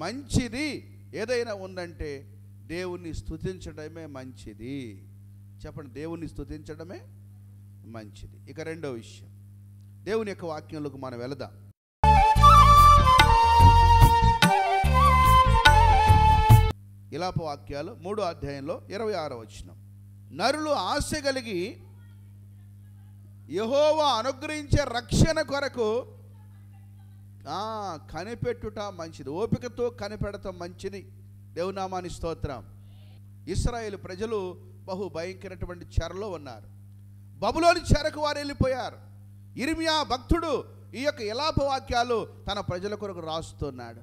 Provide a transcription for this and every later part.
మంచిది ఏదైనా ఉందంటే దేవుణ్ణి స్తుతించడమే మంచిది చెప్పండి దేవుణ్ణి స్తుతించడమే మంచిది ఇక రెండో విషయం దేవుని యొక్క వాక్యంలోకి మనం వెళదాం ఇలాప వాక్యాలు మూడో అధ్యాయంలో ఇరవై ఆరో వచ్చినాం నరులు ఆశ కలిగి యహోవా అనుగ్రహించే రక్షణ కొరకు ఆ, కనిపెట్టుట మంచిది ఓపికతో కనిపెడటం మంచిది దేవునామాని స్తోత్రం ఇస్రాయేల్ ప్రజలు బహు భయంకరటువంటి చెరలో ఉన్నారు బబులోని చెరకు వారు వెళ్ళిపోయారు ఇర్మియా భక్తుడు ఈ యొక్క ఇలాప వాక్యాలు తన ప్రజల కొరకు రాస్తున్నాడు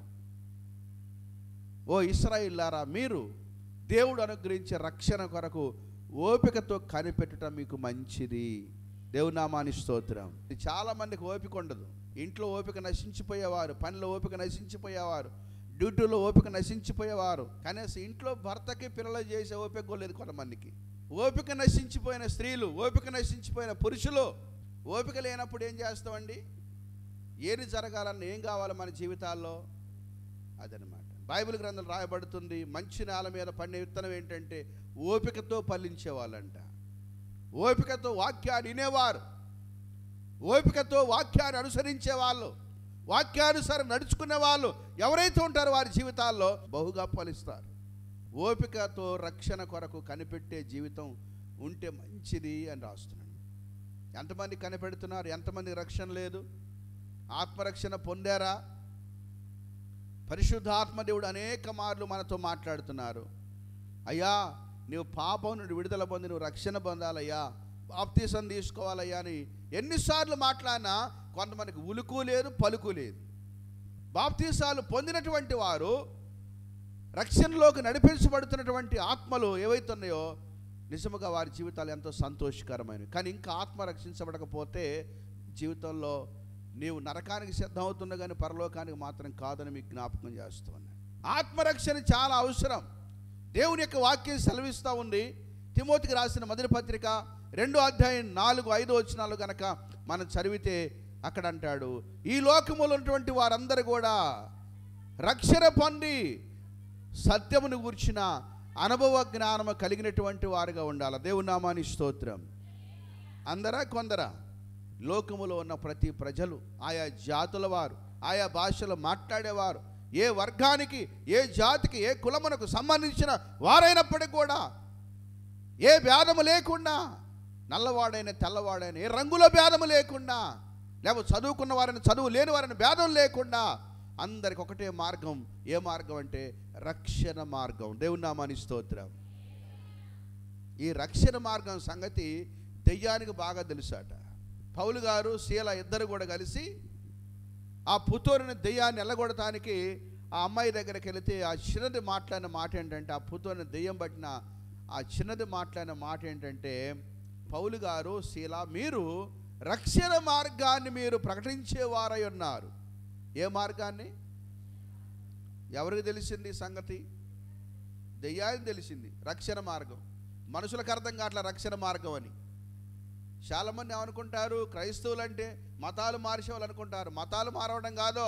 ఓ ఇస్రాయిల్లారా మీరు దేవుడు అనుగ్రహించే రక్షణ కొరకు ఓపికతో కనిపెట్టడం మీకు మంచిది దేవునామాని స్తోత్రం చాలా మందికి ఓపిక ఉండదు ఇంట్లో ఓపిక నశించిపోయేవారు పనిలో ఓపిక నశించిపోయేవారు డ్యూటీలో ఓపిక నశించిపోయేవారు కనీసం ఇంట్లో భర్తకి పిల్లలు చేసే ఓపిక కూడా లేదు కొంతమందికి ఓపిక నశించిపోయిన స్త్రీలు ఓపిక నశించిపోయిన పురుషులు ఓపిక లేనప్పుడు ఏం చేస్తామండి ఏది జరగాలన్న ఏం కావాలి మన జీవితాల్లో అదనమాట బైబిల్ గ్రంథం రాయబడుతుంది మంచి నేల మీద పండే విత్తనం ఏంటంటే ఓపికతో ఫలించే వాళ్ళంట ఓపికతో వాక్యాన్ని వినేవారు ఓపికతో వాక్యాన్ని అనుసరించే వాళ్ళు వాక్యానుసారం నడుచుకునే వాళ్ళు ఎవరైతే ఉంటారో వారి జీవితాల్లో బహుగా ఫలిస్తారు ఓపికతో రక్షణ కొరకు కనిపెట్టే జీవితం ఉంటే మంచిది అని రాస్తున్నాను ఎంతమంది కనిపెడుతున్నారు ఎంతమంది రక్షణ లేదు ఆత్మరక్షణ పొందారా పరిశుద్ధాత్మ దేవుడు అనేక మార్లు మనతో మాట్లాడుతున్నారు అయ్యా నీవు పాపం నుండి విడుదల పొంది నువ్వు రక్షణ పొందాలయ్యా బాప్తీసం తీసుకోవాలయ్యా అని ఎన్నిసార్లు మాట్లాడినా కొంతమందికి ఉలుకు లేదు పలుకు లేదు బాప్తీసాలు పొందినటువంటి వారు రక్షణలోకి నడిపించబడుతున్నటువంటి ఆత్మలు ఏవైతున్నాయో నిజముగా వారి జీవితాలు ఎంతో సంతోషకరమైనవి కానీ ఇంకా ఆత్మ రక్షించబడకపోతే జీవితంలో నీవు నరకానికి సిద్ధం అవుతున్నా కానీ పరలోకానికి మాత్రం కాదని మీకు జ్ఞాపకం చేస్తూ ఉన్నాను ఆత్మరక్షణ చాలా అవసరం దేవుని యొక్క వాక్యం సెలవిస్తూ ఉంది తిమోతికి రాసిన మొదటి పత్రిక రెండో అధ్యాయం నాలుగు ఐదు వచనాలు కనుక మనం చదివితే అక్కడ అంటాడు ఈ లోకములో ఉన్నటువంటి వారందరూ కూడా రక్షణ పొంది సత్యమును గూర్చిన అనుభవ జ్ఞానము కలిగినటువంటి వారుగా ఉండాలి దేవుని నామాని స్తోత్రం అందరా కొందరా లోకములో ఉన్న ప్రతి ప్రజలు ఆయా జాతుల వారు ఆయా భాషలు మాట్లాడేవారు ఏ వర్గానికి ఏ జాతికి ఏ కులమునకు సంబంధించిన వారైనప్పటికీ కూడా ఏ భేదము లేకుండా నల్లవాడైన తెల్లవాడైన ఏ రంగుల భేదము లేకుండా లేకపోతే చదువుకున్న వారిని చదువు లేని వారిని భేదం లేకుండా అందరికి ఒకటే మార్గం ఏ మార్గం అంటే రక్షణ మార్గం దేవుని నామాని స్తోత్రం ఈ రక్షణ మార్గం సంగతి దెయ్యానికి బాగా తెలుసాట పౌలు గారు శీల ఇద్దరు కూడా కలిసి ఆ పుతోరిని దెయ్యాన్ని ఎల్లగొడటానికి ఆ అమ్మాయి దగ్గరికి వెళితే ఆ చిన్నది మాట్లాడిన మాట ఏంటంటే ఆ పుతోరిని దెయ్యం పట్టిన ఆ చిన్నది మాట్లాడిన మాట ఏంటంటే పౌలు గారు శీల మీరు రక్షణ మార్గాన్ని మీరు ప్రకటించేవారై ఉన్నారు ఏ మార్గాన్ని ఎవరికి తెలిసింది ఈ సంగతి దెయ్యానికి తెలిసింది రక్షణ మార్గం మనుషులకు అర్థం కావట్లే రక్షణ మార్గం అని చాలామంది ఏమనుకుంటారు క్రైస్తవులు అంటే మతాలు మార్చేవాళ్ళు అనుకుంటారు మతాలు మారవడం కాదు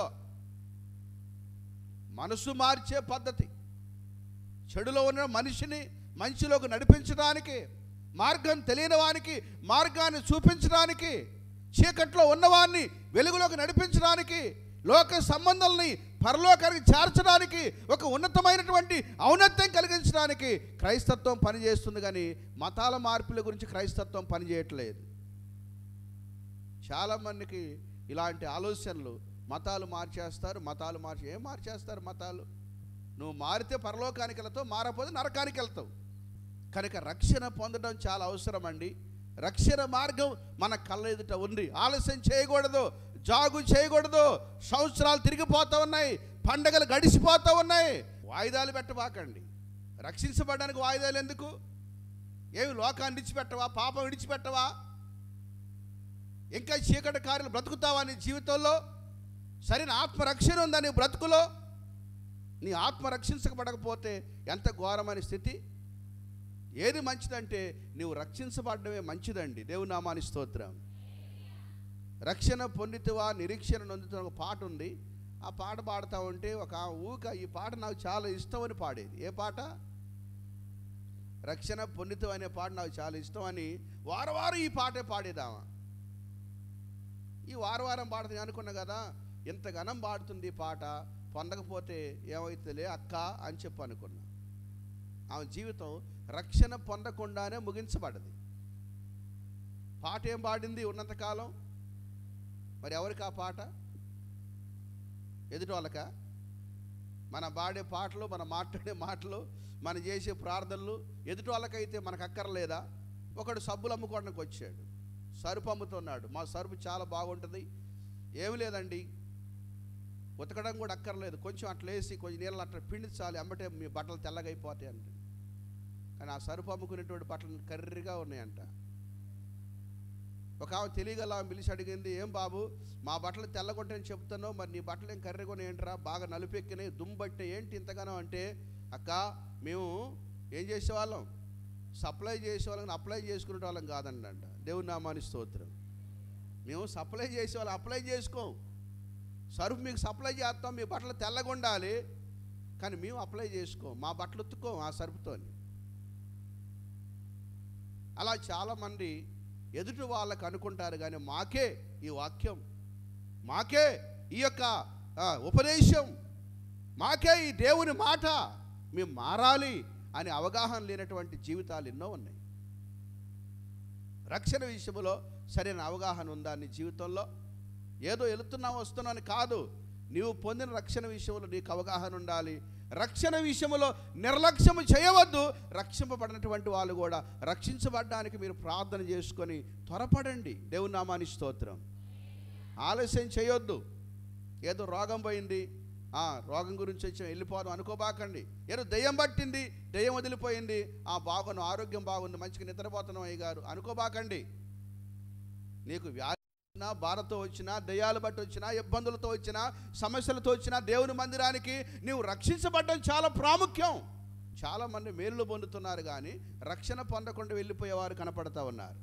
మనసు మార్చే పద్ధతి చెడులో ఉన్న మనిషిని మంచిలోకి నడిపించడానికి మార్గం తెలియని వానికి మార్గాన్ని చూపించడానికి చీకట్లో ఉన్నవాన్ని వెలుగులోకి నడిపించడానికి లోక సంబంధాలని పరలోకానికి చేర్చడానికి ఒక ఉన్నతమైనటువంటి ఔన్నత్యం కలిగించడానికి క్రైస్తత్వం పనిచేస్తుంది కానీ మతాల మార్పుల గురించి క్రైస్తత్వం పనిచేయట్లేదు చాలామందికి ఇలాంటి ఆలోచనలు మతాలు మార్చేస్తారు మతాలు మార్చి ఏం మార్చేస్తారు మతాలు నువ్వు మారితే పరలోకానికి వెళ్తావు మారకపోతే నరకానికి వెళ్తావు కనుక రక్షణ పొందడం చాలా అవసరం అండి రక్షణ మార్గం మన కళ్ళ ఎదుట ఉంది ఆలస్యం చేయకూడదు జాగు చేయకూడదు సంవత్సరాలు తిరిగిపోతూ ఉన్నాయి పండగలు గడిచిపోతూ ఉన్నాయి వాయిదాలు పెట్టబాకండి రక్షించబడడానికి వాయిదాలు ఎందుకు ఏమి లోకాన్ని విడిచిపెట్టవా పాపం విడిచిపెట్టవా ఇంకా చీకటి కార్యాలు బ్రతుకుతావా నీ జీవితంలో సరైన ఆత్మరక్షణ ఉందా నీ బ్రతుకులో నీ ఆత్మ రక్షించబడకపోతే ఎంత ఘోరమైన స్థితి ఏది మంచిదంటే నీవు రక్షించబడమే మంచిదండి దేవుని నామాని స్తోత్రం రక్షణ పొందితవా నిరీక్షణ నొందుతున్న ఒక పాట ఉంది ఆ పాట పాడుతూ ఉంటే ఒక ఆమె ఊక ఈ పాట నాకు చాలా ఇష్టం అని పాడేది ఏ పాట రక్షణ పొందితం అనే పాట నాకు చాలా ఇష్టం అని వారం వారం ఈ పాటే పాడేదామా ఈ వారం వారం పాడుతుంది అనుకున్నా కదా ఇంత ఘనం పాడుతుంది ఈ పాట పొందకపోతే ఏమవుతుందిలే అక్క అని చెప్పి అనుకున్నా ఆమె జీవితం రక్షణ పొందకుండానే ముగించబడ్డది పాట ఏం పాడింది ఉన్నంతకాలం మరి ఎవరికి ఆ పాట ఎదుటి వాళ్ళక మన పాడే పాటలు మన మాట్లాడే మాటలు మనం చేసే ప్రార్థనలు ఎదుటి వాళ్ళకైతే మనకు అక్కర్లేదా ఒకడు సబ్బులు అమ్ముకోవడానికి వచ్చాడు సరుపు అమ్ముతున్నాడు మా సరుపు చాలా బాగుంటుంది ఏమి లేదండి ఉతకడం కూడా అక్కర్లేదు కొంచెం అట్లా వేసి కొంచెం నీళ్ళు అట్లా పిండించాలి అమ్మటే మీ బట్టలు తెల్లగైపోతాయి అంటే కానీ ఆ సరుపు అమ్ముకునేటువంటి బట్టలు కర్రీగా ఉన్నాయంట ఒక ఆమె తెలియగల ఆమె పిలిచి అడిగింది ఏం బాబు మా బట్టలు తెల్లగొట్టని చెప్తాను మరి నీ బట్టలు ఏం కర్రెకొని ఏంట్రా బాగా నలుపెక్కినాయి దుమ్ము పట్టినాయి ఏంటి ఇంతగానో అంటే అక్క మేము ఏం చేసేవాళ్ళం సప్లై చేసేవాళ్ళం అప్లై చేసుకునే వాళ్ళం కాదండి అంట దేవుని నామాని స్తోత్రం మేము సప్లై చేసేవాళ్ళం అప్లై చేసుకోం సరుపు మీకు సప్లై చేస్తాం మీ బట్టలు తెల్లగా ఉండాలి కానీ మేము అప్లై చేసుకోం మా బట్టలు ఉత్తుకోం ఆ సరుపుతోని అలా చాలామంది ఎదుటి వాళ్ళకు అనుకుంటారు కానీ మాకే ఈ వాక్యం మాకే ఈ యొక్క ఆ, ఉపదేశం మాకే ఈ దేవుని మాట మేము మారాలి అనే అవగాహన లేనటువంటి జీవితాలు ఎన్నో ఉన్నాయి రక్షణ విషయంలో సరైన అవగాహన ఉందా నీ జీవితంలో ఏదో వెళుతున్నావు వస్తున్నావు కాదు నీవు పొందిన రక్షణ విషయంలో నీకు అవగాహన ఉండాలి రక్షణ విషయంలో నిర్లక్ష్యం చేయవద్దు రక్షింపబడినటువంటి వాళ్ళు కూడా రక్షించబడడానికి మీరు ప్రార్థన చేసుకొని త్వరపడండి దేవుని నామాని స్తోత్రం ఆలస్యం చేయొద్దు ఏదో రోగం పోయింది ఆ రోగం గురించి వచ్చి వెళ్ళిపోదాం అనుకోబాకండి ఏదో దయ్యం పట్టింది దయ్యం వదిలిపోయింది ఆ బాగున్న ఆరోగ్యం బాగుంది మంచిగా నిద్రపోతున్నాం అయ్య గారు అనుకోబాకండి నీకు వ్యాధి వచ్చినా బాధతో వచ్చినా దయ్యాలు బట్టి వచ్చినా ఇబ్బందులతో వచ్చినా సమస్యలతో వచ్చినా దేవుని మందిరానికి నీవు రక్షించబడడం చాలా ప్రాముఖ్యం చాలామంది మేలు పొందుతున్నారు కానీ రక్షణ పొందకుండా వెళ్ళిపోయేవారు కనపడతా ఉన్నారు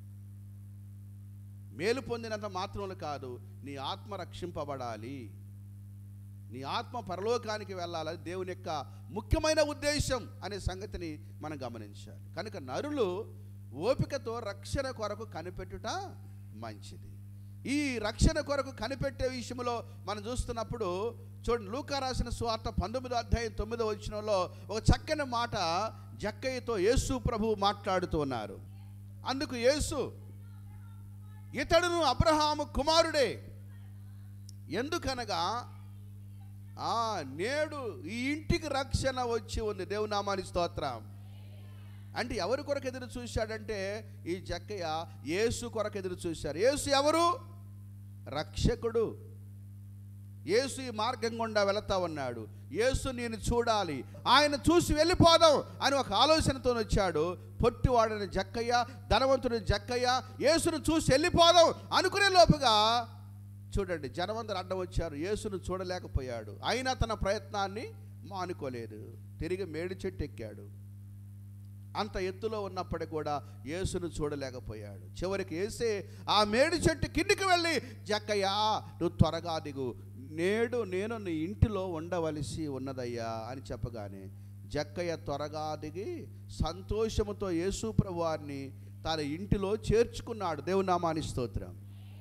మేలు పొందినంత మాత్రములు కాదు నీ ఆత్మ రక్షింపబడాలి నీ ఆత్మ పరలోకానికి వెళ్ళాలని దేవుని యొక్క ముఖ్యమైన ఉద్దేశం అనే సంగతిని మనం గమనించాలి కనుక నరులు ఓపికతో రక్షణ కొరకు కనిపెట్టుట మంచిది ఈ రక్షణ కొరకు కనిపెట్టే విషయంలో మనం చూస్తున్నప్పుడు చూడండి లూకా రాసిన సువార్త పంతొమ్మిదో అధ్యాయం తొమ్మిదో వచ్చినంలో ఒక చక్కని మాట జక్కయ్యతో యేసు ప్రభు మాట్లాడుతూ ఉన్నారు అందుకు యేసు ఇతడును అబ్రహాము కుమారుడే ఎందుకనగా ఆ నేడు ఈ ఇంటికి రక్షణ వచ్చి ఉంది దేవునామాని స్తోత్రం అంటే ఎవరి కొరకు ఎదురు చూశాడంటే ఈ జక్కయ్య యేసు కొరకు ఎదురు చూశారు యేసు ఎవరు రక్షకుడు యేసు ఈ మార్గం గుండా వెళతా ఉన్నాడు యేసు నేను చూడాలి ఆయన చూసి వెళ్ళిపోదాం అని ఒక ఆలోచనతో వచ్చాడు పొట్టివాడని జక్కయ్య ధనవంతుడు జక్కయ్య యేసును చూసి వెళ్ళిపోదాం అనుకునే లోపుగా చూడండి జనమందరు అడ్డం వచ్చారు యేసును చూడలేకపోయాడు అయినా తన ప్రయత్నాన్ని మానుకోలేదు తిరిగి మేడి చెట్టు ఎక్కాడు అంత ఎత్తులో ఉన్నప్పటికీ కూడా యేసును చూడలేకపోయాడు చివరికి వేసే ఆ మేడి చెట్టు కిందికి వెళ్ళి జక్కయ్యా నువ్వు త్వరగా దిగు నేడు నేను నీ ఇంటిలో ఉండవలసి ఉన్నదయ్యా అని చెప్పగానే జక్కయ్య త్వరగా దిగి సంతోషముతో యేసు ప్రభువారిని తన ఇంటిలో చేర్చుకున్నాడు దేవునామాని స్తోత్రం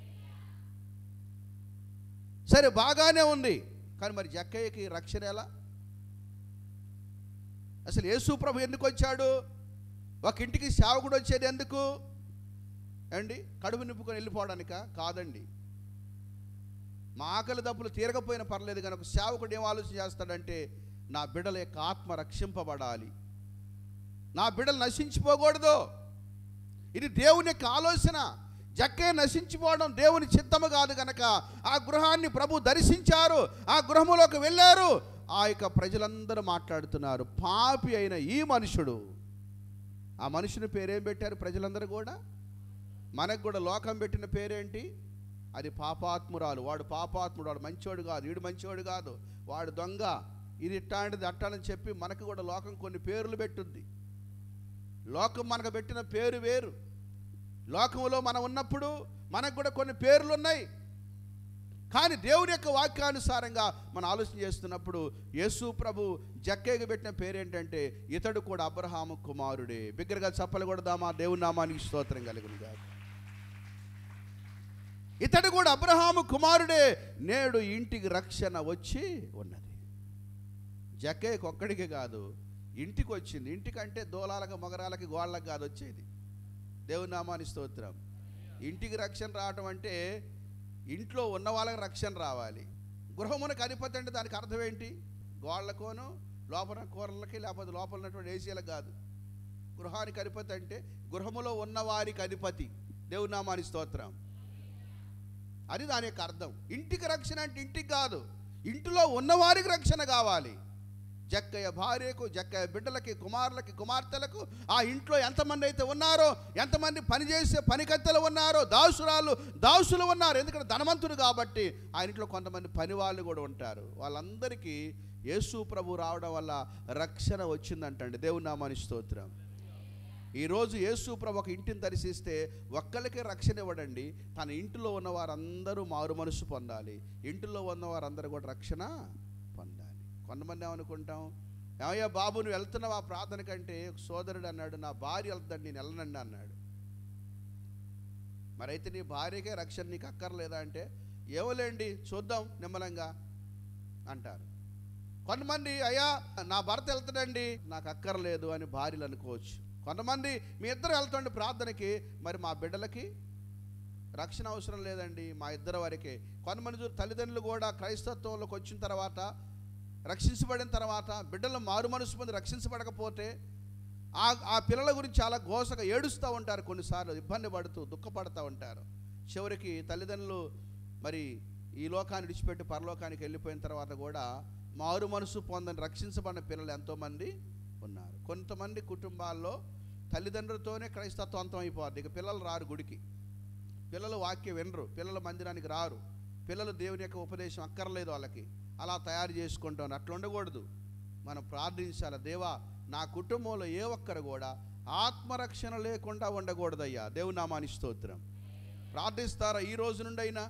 సరే బాగానే ఉంది కానీ మరి జక్కయ్యకి రక్షణ ఎలా అసలు యేసు ప్రభు ఎందుకు వచ్చాడు ఒక ఇంటికి సేవకుడు వచ్చేది ఎందుకు అండి కడుపు నింపుకొని వెళ్ళిపోవడానిక కాదండి మా ఆకలి దప్పులు తీరకపోయినా పర్లేదు కానీ ఒక సేవకుడు ఏం ఆలోచన చేస్తాడంటే నా బిడ్డల యొక్క ఆత్మ రక్షింపబడాలి నా బిడ్డలు నశించిపోకూడదు ఇది దేవుని యొక్క ఆలోచన జక్కే నశించిపోవడం దేవుని చిత్తము కాదు గనక ఆ గృహాన్ని ప్రభు దర్శించారు ఆ గృహములోకి వెళ్ళారు ఆ యొక్క ప్రజలందరూ మాట్లాడుతున్నారు పాపి అయిన ఈ మనుషుడు ఆ మనుషుని పేరేం పెట్టారు ప్రజలందరూ కూడా మనకు కూడా లోకం పెట్టిన పేరేంటి అది పాపాత్మురాలు వాడు పాపాత్ముడు వాడు మంచోడు కాదు వీడు మంచివాడు కాదు వాడు దొంగ ఇది ఇట్టాంటిది అట్టానని చెప్పి మనకు కూడా లోకం కొన్ని పేర్లు పెట్టుద్ది లోకం మనకు పెట్టిన పేరు వేరు లోకంలో మనం ఉన్నప్పుడు మనకు కూడా కొన్ని పేర్లు ఉన్నాయి కానీ దేవుని యొక్క వాక్యానుసారంగా మనం ఆలోచన చేస్తున్నప్పుడు యేసు ప్రభు జక్కయ్యకు పెట్టిన పేరేంటంటే ఇతడు కూడా అబ్రహాము కుమారుడే బిగ్గరగా చెప్పలు కొడదామా దేవుని నామానికి స్తోత్రం కలుగును గాక ఇతడు కూడా అబ్రహాము కుమారుడే నేడు ఇంటికి రక్షణ వచ్చి ఉన్నది జక్కయ్యకు ఒక్కడికి కాదు ఇంటికి వచ్చింది ఇంటికంటే దూలాలకు మొగరాలకి గోళ్ళకి కాదు వచ్చేది దేవుని నామాని స్తోత్రం ఇంటికి రక్షణ రావటం అంటే ఇంట్లో ఉన్న వాళ్ళకి రక్షణ రావాలి గృహమునకు అధిపతి అంటే దానికి అర్థం ఏంటి గోళ్ళకోను లోపల కూరలకి లేకపోతే లోపల ఉన్నటువంటి ఏసీలకు కాదు గృహానికి అధిపతి అంటే గృహములో ఉన్న వారికి అధిపతి దేవుని నామాని స్తోత్రం అది దాని యొక్క అర్థం ఇంటికి రక్షణ అంటే ఇంటికి కాదు ఇంటిలో ఉన్నవారికి రక్షణ కావాలి జక్కయ్య భార్యకు జక్కయ్య బిడ్డలకి కుమారులకి కుమార్తెలకు ఆ ఇంట్లో ఎంతమంది అయితే ఉన్నారో ఎంతమంది పనిచేసే పనికత్తెలు ఉన్నారో దాసురాలు దాసులు ఉన్నారు ఎందుకంటే ధనవంతుడు కాబట్టి ఆ ఇంట్లో కొంతమంది పని వాళ్ళు కూడా ఉంటారు వాళ్ళందరికీ యేసు ప్రభు రావడం వల్ల రక్షణ వచ్చిందంటండి దేవుని నామాని స్తోత్రం ఈరోజు యేసు ప్రభు ఒక ఇంటిని దర్శిస్తే ఒక్కరికి రక్షణ ఇవ్వడండి తన ఇంటిలో ఉన్న వారందరూ మారు మనసు పొందాలి ఇంటిలో ఉన్న వారందరూ కూడా రక్షణ పొందాలి కొంతమంది ఏమనుకుంటాం ఏమయ్యా బాబు నువ్వు వెళ్తున్నావు ఆ ప్రార్థన కంటే ఒక సోదరుడు అన్నాడు నా భార్య వెళ్తాడు నేను వెళ్ళనండి అన్నాడు మరైతే నీ భార్యకే రక్షణ నీకు అక్కర్లేదా అంటే ఏమోలేండి చూద్దాం నిమ్మలంగా అంటారు కొంతమంది అయ్యా నా భర్త వెళ్తాడండి నాకు అక్కర్లేదు అని భార్యలు అనుకోవచ్చు కొంతమంది మీ ఇద్దరు వెళ్తుండే ప్రార్థనకి మరి మా బిడ్డలకి రక్షణ అవసరం లేదండి మా ఇద్దరు వరకే కొంతమంది చూ- తల్లిదండ్రులు కూడా క్రైస్తత్వంలోకి వచ్చిన తర్వాత రక్షించబడిన తర్వాత బిడ్డలు మారు మనసు పొంది రక్షించబడకపోతే ఆ ఆ పిల్లల గురించి చాలా గోసగా ఏడుస్తూ ఉంటారు కొన్నిసార్లు ఇబ్బంది పడుతూ దుఃఖపడుతూ ఉంటారు చివరికి తల్లిదండ్రులు మరి ఈ లోకాన్ని విడిచిపెట్టి పరలోకానికి వెళ్ళిపోయిన తర్వాత కూడా మారు మనసు పొందని రక్షించబడిన పిల్లలు ఎంతోమంది ఉన్నారు కొంతమంది కుటుంబాల్లో తల్లిదండ్రులతోనే క్రైస్తత్వం అంతం అయిపోద్ది ఇక పిల్లలు రారు గుడికి పిల్లలు వాక్యం వినరు పిల్లలు మందిరానికి రారు పిల్లలు దేవుని యొక్క ఉపదేశం అక్కర్లేదు వాళ్ళకి అలా తయారు చేసుకుంటాను అట్లా ఉండకూడదు మనం ప్రార్థించాలి దేవా నా కుటుంబంలో ఏ ఒక్కరు కూడా ఆత్మరక్షణ లేకుండా ఉండకూడదయ్యా దేవుని నామాని స్తోత్రం ప్రార్థిస్తారా ఈ రోజు నుండి అయినా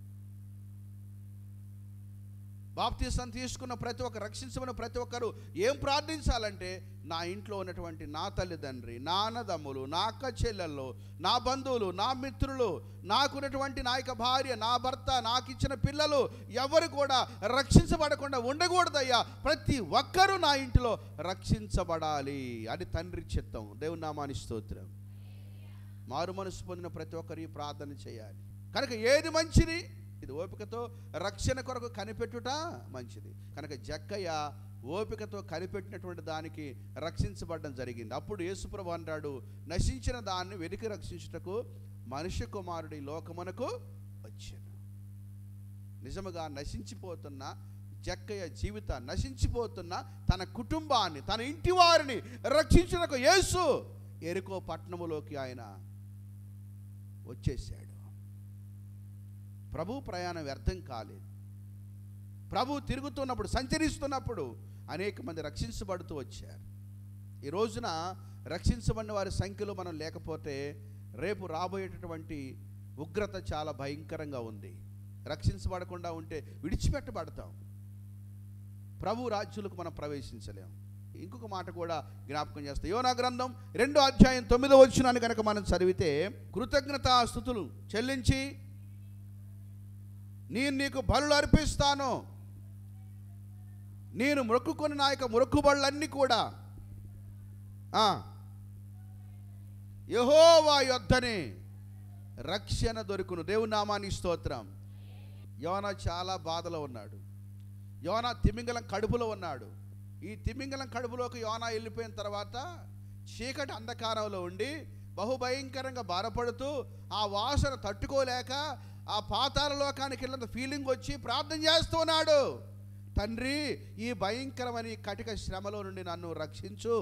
బాప్తీసం తీసుకున్న ప్రతి ఒక్క రక్షించబడిన ప్రతి ఒక్కరు ఏం ప్రార్థించాలంటే నా ఇంట్లో ఉన్నటువంటి నా తల్లిదండ్రి నా అన్నదమ్ములు నా అక్క చెల్లెళ్ళు నా బంధువులు నా మిత్రులు నాకున్నటువంటి నా యొక్క భార్య నా భర్త నాకు ఇచ్చిన పిల్లలు ఎవరు కూడా రక్షించబడకుండా ఉండకూడదయ్యా ప్రతి ఒక్కరూ నా ఇంటిలో రక్షించబడాలి అది తండ్రి చిత్తం దేవుని నామాని స్తోత్రం మారు మనసు పొందిన ప్రతి ఒక్కరు ఈ ప్రార్థన చేయాలి కనుక ఏది మంచిది ఇది ఓపికతో రక్షణ కొరకు కనిపెట్టుట మంచిది కనుక జక్కయ్య ఓపికతో కనిపెట్టినటువంటి దానికి రక్షించబడడం జరిగింది అప్పుడు యేసుప్రభు అంటాడు నశించిన దాన్ని వెతికి రక్షించుటకు మనుష్య కుమారుడి లోకమునకు వచ్చాను నిజముగా నశించిపోతున్న జక్కయ్య జీవితాన్ని నశించిపోతున్న తన కుటుంబాన్ని తన ఇంటి వారిని రక్షించుటకు యేసు ఎరుకో పట్టణములోకి ఆయన వచ్చేసాడు ప్రభు ప్రయాణం వ్యర్థం కాలేదు ప్రభు తిరుగుతున్నప్పుడు సంచరిస్తున్నప్పుడు అనేక మంది రక్షించబడుతూ వచ్చారు ఈ రోజున రక్షించబడిన వారి సంఖ్యలో మనం లేకపోతే రేపు రాబోయేటటువంటి ఉగ్రత చాలా భయంకరంగా ఉంది రక్షించబడకుండా ఉంటే విడిచిపెట్టబడతాం ప్రభు రాజ్యులకు మనం ప్రవేశించలేం ఇంకొక మాట కూడా జ్ఞాపకం చేస్తాం యోనా గ్రంథం రెండో అధ్యాయం తొమ్మిదో వచ్చినాన్ని కనుక మనం చదివితే కృతజ్ఞతా స్థుతులు చెల్లించి నేను నీకు బలులు అర్పిస్తాను నేను మొక్కుకొని నా యొక్క మొక్కుబళ్ళన్నీ కూడా ఆ, యెహోవా యొద్దనే రక్షణ దొరుకును దేవుని నామాని స్తోత్రం యోన చాలా బాధలో ఉన్నాడు యోన తిమింగలం కడుపులో ఉన్నాడు ఈ తిమింగలం కడుపులోకి యోన వెళ్ళిపోయిన తర్వాత చీకటి అంధకారంలో ఉండి బహుభయంకరంగా బాధపడుతూ ఆ వాసన తట్టుకోలేక ఆ పాతాల లోకానికి వెళ్ళినంత ఫీలింగ్ వచ్చి ప్రార్థన చేస్తూ ఉన్నాడు తండ్రి ఈ భయంకరమైన ఈ కటిక శ్రమలో నుండి నన్ను రక్షించు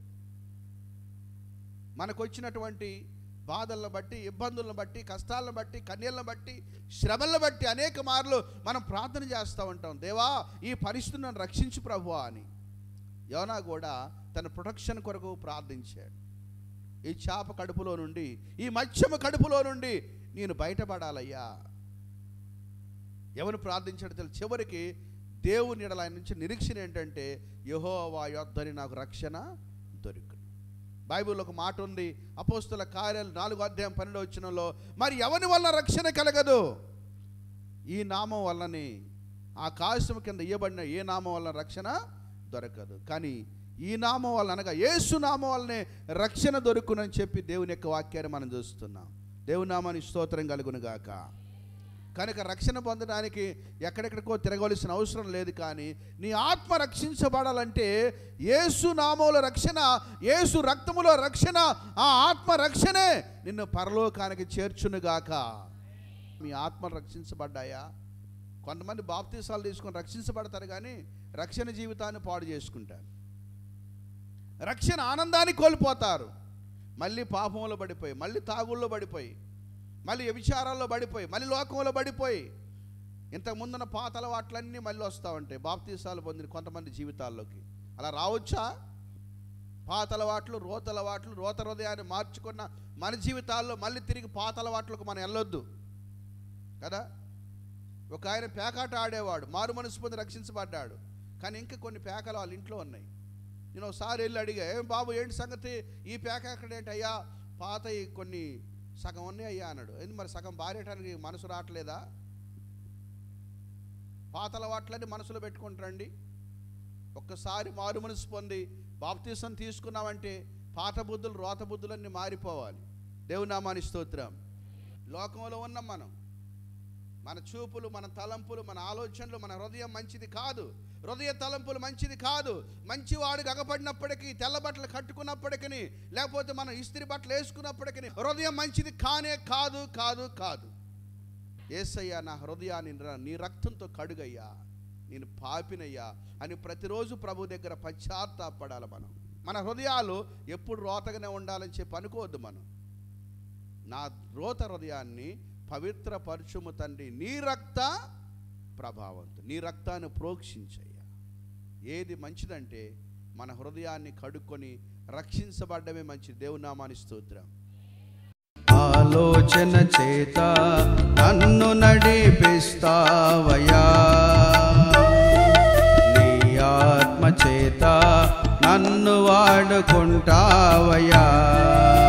మనకు వచ్చినటువంటి బాధలను బట్టి ఇబ్బందులను బట్టి కష్టాలను బట్టి కన్నీళ్ళను బట్టి శ్రమలను బట్టి అనేక మార్లు మనం ప్రార్థన చేస్తూ ఉంటాం దేవా ఈ పరిస్థితిని నన్ను రక్షించు ప్రభువా అని యోనా కూడా తన ప్రొటెక్షన్ కొరకు ప్రార్థించాడు ఈ చేప కడుపులో నుండి ఈ మత్స్యము కడుపులో నుండి నేను బయటపడాలయ్యా ఎవరు ప్రార్థించాడు తెలుసు చివరికి దేవుని ఎడల ఆయన నుంచి నిరీక్షణ ఏంటంటే యహోవా యొద్దని నాకు రక్షణ దొరికింది బైబిల్లో ఒక మాట ఉంది అపోస్తుల కార్యాలు నాలుగో అధ్యాయం పన్నెండు వచ్చినలో మరి ఎవరి వల్ల రక్షణ కలగదు ఈ నామం వల్లనే ఆకాశం కింద ఇయ్యబడిన ఏ నామం వల్ల రక్షణ దొరకదు కానీ ఈ నామం వల్ల అనగా యేసు నామం వల్లనే రక్షణ దొరుకునని చెప్పి దేవుని యొక్క వాక్యాన్ని మనం చూస్తున్నాం దేవుని నామానికి స్తోత్రం కలుగును గాక కనుక రక్షణ పొందడానికి ఎక్కడెక్కడికో తిరగవలసిన అవసరం లేదు కానీ నీ ఆత్మ రక్షించబడాలంటే యేసు నామముల రక్షణ యేసు రక్తములో రక్షణ ఆ ఆత్మ రక్షణే నిన్ను పరలోకానికి చేర్చునుగాక మీ ఆత్మ రక్షించబడ్డాయా కొంతమంది బాప్తీసాలు తీసుకొని రక్షించబడతారు కానీ రక్షణ జీవితాన్ని పాడు చేసుకుంటారు రక్షణ ఆనందాన్ని కోల్పోతారు మళ్ళీ పాపంలో పడిపోయి మళ్ళీ తాగుల్లో పడిపోయి మళ్ళీ వ్యభిచారాల్లో పడిపోయి మళ్ళీ లోకంలో పడిపోయి ఇంతకు ముందున్న పాత అలవాట్లన్నీ మళ్ళీ వస్తూ ఉంటాయి బాప్తీసాలు పొందిన కొంతమంది జీవితాల్లోకి అలా రావచ్చా పాత అలవాట్లు రోత అలవాట్లు రోత హృదయాన్ని మార్చుకున్న మన జీవితాల్లో మళ్ళీ తిరిగి పాత అలవాట్లకు మనం వెళ్ళొద్దు కదా ఒక ఆయన పేకాట ఆడేవాడు మారు మనసు పొంది రక్షించబడ్డాడు కానీ ఇంకా కొన్ని పేకలు వాళ్ళ ఇంట్లో ఉన్నాయి నేను ఒకసారి వెళ్ళి అడిగా ఏం బాబు ఏంటి సంగతి ఈ పేక ఎక్కడ ఏంటి అయ్యా పాత ఈ కొన్ని సగం ఉన్నాయి అయ్యా అన్నాడు ఏంది మరి సగం బారేయటానికి మనసు రావట్లేదా పాత అలవాట్లని మనసులో పెట్టుకుంటారండి ఒక్కసారి మారు మనసు పొంది బాప్తీసం తీసుకున్నామంటే పాత బుద్ధులు రోత బుద్ధులన్నీ మారిపోవాలి దేవునామాని స్తోత్రం లోకంలో ఉన్నాం మనం మన చూపులు మన తలంపులు మన ఆలోచనలు మన హృదయం మంచిది కాదు హృదయ తలంపులు మంచిది కాదు మంచివాడు గగపడినప్పటికీ తెల్ల బట్టలు కట్టుకున్నప్పటికీ లేకపోతే మనం ఇస్త్రీ బట్టలు వేసుకున్నప్పటికీ హృదయం మంచిది కానే కాదు కాదు కాదు ఏసయ్యా నా హృదయాన్ని ర- నీ రక్తంతో కడుగయ్యా నేను పాపినయ్యా అని ప్రతిరోజు ప్రభు దగ్గర పశ్చాత్తాపడాలి మనం మన హృదయాలు ఎప్పుడు రోతగానే ఉండాలని చెప్పి అనుకోవద్దు మనం నా రోత హృదయాన్ని పవిత్ర పరచుము తండ్రి నీ రక్త ప్రభావంతో నీ రక్తాన్ని ప్రోక్షించయ్యా ఏది మంచిదంటే మన హృదయాన్ని కడుక్కొని రక్షించబడ్డమే మంచిది దేవునామాని స్తోత్రం ఆలోచన చేత నన్ను నడిపిస్తావయా నీ ఆత్మ చేత నన్ను వాడుకుంటావయా